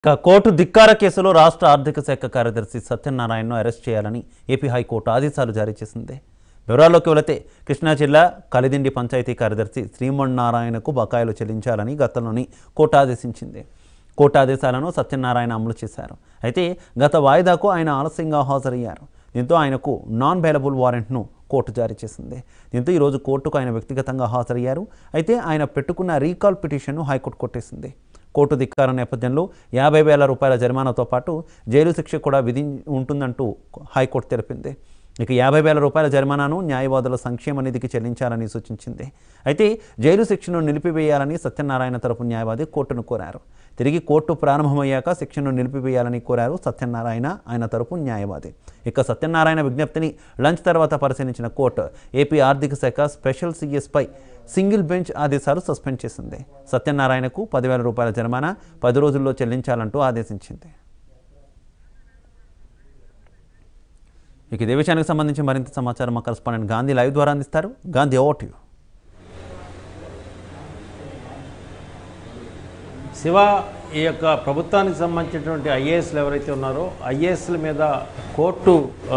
ఇక కోర్టు ధిక్కార కేసులో రాష్ట్ర ఆర్థిక శాఖ కార్యదర్శి సత్యనారాయణను అరెస్ట్ చేయాలని ఏపీ హైకోర్టు ఆదేశాలు జారీ చేసింది వివరాల్లోకి వెళితే కృష్ణా జిల్లా కలిదిండి పంచాయతీ కార్యదర్శి శ్రీమన్నారాయణకు బకాయిలు చెల్లించాలని గతంలోని కోర్టు ఆదేశించింది కోర్టు ఆదేశాలను సత్యనారాయణ అమలు చేశారు అయితే గత వాయిదాకు ఆయన ఆలస్యంగా హాజరయ్యారు దీంతో ఆయనకు నాన్ బెయిలబుల్ వారెంట్ను కోర్టు జారీ చేసింది దీంతో ఈరోజు కోర్టుకు ఆయన వ్యక్తిగతంగా హాజరయ్యారు అయితే ఆయన పెట్టుకున్న రీకాల్ పిటిషన్ను హైకోర్టు కొట్టేసింది కోర్టు ధిక్కారం నేపథ్యంలో యాభై వేల రూపాయల జరిమానాతో పాటు జైలు శిక్ష కూడా విధి ఉంటుందంటూ హైకోర్టు తెలిపింది ఇక యాభై వేల రూపాయల జరిమానాను న్యాయవాదుల సంక్షేమ నిధికి చెల్లించాలని సూచించింది అయితే జైలు శిక్షను నిలిపివేయాలని సత్యనారాయణ తరపు న్యాయవాది కోర్టును కోరారు తిరిగి కోర్టు ప్రారంభమయ్యాక శిక్షను నిలిపివేయాలని కోరారు సత్యనారాయణ ఆయన తరపు న్యాయవాది ఇక సత్యనారాయణ విజ్ఞప్తిని లంచ్ తర్వాత పరిశీలించిన కోర్టు ఏపీ ఆర్థిక శాఖ స్పెషల్ సిఎస్పై సింగిల్ బెంచ్ ఆదేశాలు సస్పెండ్ చేసింది సత్యనారాయణకు పదివేల రూపాయల జరిమానా పది రోజుల్లో చెల్లించాలంటూ ఆదేశించింది ఇక ఇదే విషయానికి సంబంధించి మరింత సమాచారం మా కరస్పాండెంట్ గాంధీ లైవ్ ద్వారా అందిస్తారు గాంధీ ఓవర్ యూ శివ ఈ యొక్క ప్రభుత్వానికి సంబంధించినటువంటి ఐఏఎస్లు ఎవరైతే ఉన్నారో ఐఏఎస్ల మీద కోర్టు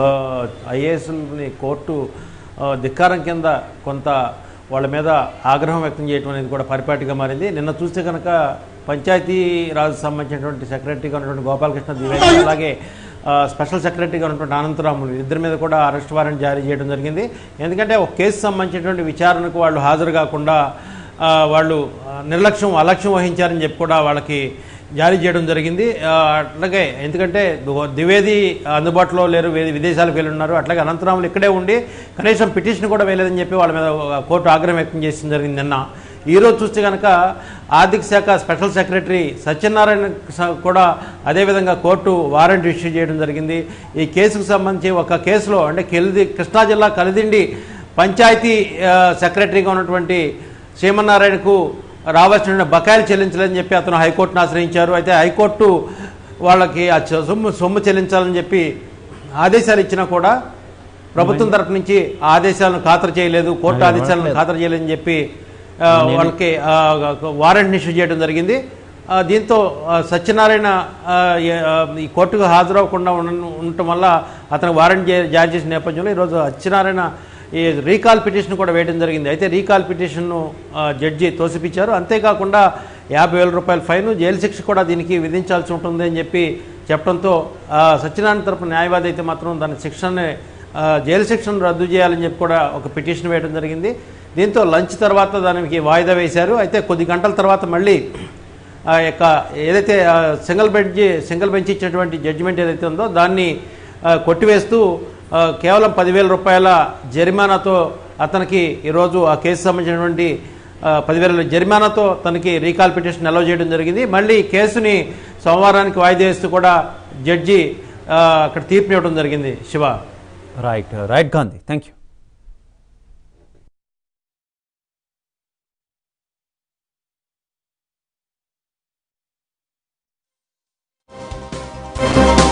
ఐఏఎస్ని కోర్టు ఆ, ధిక్కారం కింద కొంత వాళ్ళ మీద ఆగ్రహం వ్యక్తం చేయడం అనేది కూడా పరిపాటిగా మారింది నిన్న చూస్తే కనుక పంచాయతీ రాజు సంబంధించినటువంటి సెక్రటరీగా ఉన్నటువంటి గోపాలకృష్ణ ద్వివేది అలాగే ఆ, స్పెషల్ సెక్రటరీగా ఉన్నటువంటి అనంతరాములు ఇద్దరి మీద కూడా అరెస్ట్ వారెంట్ జారీ చేయడం జరిగింది ఎందుకంటే ఒక కేసు సంబంధించినటువంటి విచారణకు వాళ్ళు హాజరు కాకుండా ఆ, వాళ్ళు ఆ, నిర్లక్ష్యం అలక్ష్యం వహించారని చెప్పి కూడా వాళ్ళకి జారీ చేయడం జరిగింది ఆ, అట్లాగే ఎందుకంటే దు- ద్వివేది అందుబాటులో లేరు వే- విదేశాలకు వెళ్ళి ఉన్నారు అట్లాగే అనంతరాములు ఇక్కడే ఉండి కనీసం పిటిషన్ కూడా వేయలేదని చెప్పి వాళ్ళ మీద కోర్టు ఆగ్రహం వ్యక్తం చేసిన జరిగింది నిన్న ఈరోజు చూస్తే కనుక ఆర్థిక శాఖ స్పెషల్ సెక్రటరీ సత్యనారాయణ స- కూడా అదేవిధంగా కోర్టు వారెంట్ ఇష్యూ చేయడం జరిగింది ఈ కేసుకు సంబంధించి ఒక కేసులో అంటే కెలిది కృష్ణా జిల్లా కలిదిండి పంచాయతీ ఆ, సెక్రటరీగా ఉన్నటువంటి శ్రీమన్నారాయణకు రావాల్సిన బకాయిలు చెల్లించాలని చెప్పి అతను హైకోర్టును ఆశ్రయించారు అయితే హైకోర్టు వాళ్ళకి ఆ చ- సొమ్ము సొమ్ము చెల్లించాలని చెప్పి ఆదేశాలు ఇచ్చినా కూడా ప్రభుత్వం తరపు నుంచి ఆ ఆదేశాలను ఖాతరు చేయలేదు కోర్టు ఆదేశాలను ఖాతరు చేయలేదని చెప్పి ఆ, వాళ్ళకి ఆ, వారెంట్ ఇష్యూ చేయడం జరిగింది ఆ, దీంతో ఆ, సత్యనారాయణ ఆ, ఏ- ఆ, ఈ కోర్టుకు హాజరవ్వకుండా ఉన్న- ఉండటం వల్ల అతను వారెంట్ జా- జారీ చేసిన నేపథ్యంలో ఈరోజు సత్యనారాయణ ఈ రీకాల్ పిటిషన్ కూడా వేయడం జరిగింది అయితే రీకాల్ పిటిషన్ను ఆ, జడ్జి తోసిపించారు అంతేకాకుండా యాభై వేల రూపాయల ఫైన్ జైలు శిక్ష కూడా దీనికి విధించాల్సి ఉంటుంది అని చెప్పి చెప్పడంతో ఆ, సత్యనారాయణ తరపు న్యాయవాది అయితే మాత్రం దాని శిక్షని ఆ, జైలు శిక్షను రద్దు చేయాలని చెప్పి కూడా ఒక పిటిషన్ వేయడం జరిగింది దీంతో లంచ్ తర్వాత దానికి వాయిదా వేశారు అయితే కొద్ది గంటల తర్వాత మళ్ళీ ఆ యొక్క ఏదైతే ఆ, సింగిల్ బెంచ్ సింగిల్ బెంచ్ ఇచ్చినటువంటి జడ్జిమెంట్ ఏదైతే ఉందో దాన్ని ఆ, కొట్టివేస్తూ ఆ, కేవలం పదివేల రూపాయల జరిమానాతో అతనికి ఈరోజు ఆ కేసు సంబంధించినటువంటి ఆ, పదివేల జరిమానాతో తనకి రీకాల్ పిటిషన్ అలౌ చేయడం జరిగింది మళ్ళీ కేసుని సోమవారానికి వాయిదా వేస్తూ కూడా జడ్జి ఆ, అక్కడ తీర్పు ఇవ్వడం జరిగింది Shiva right right Gandhi thank you Thank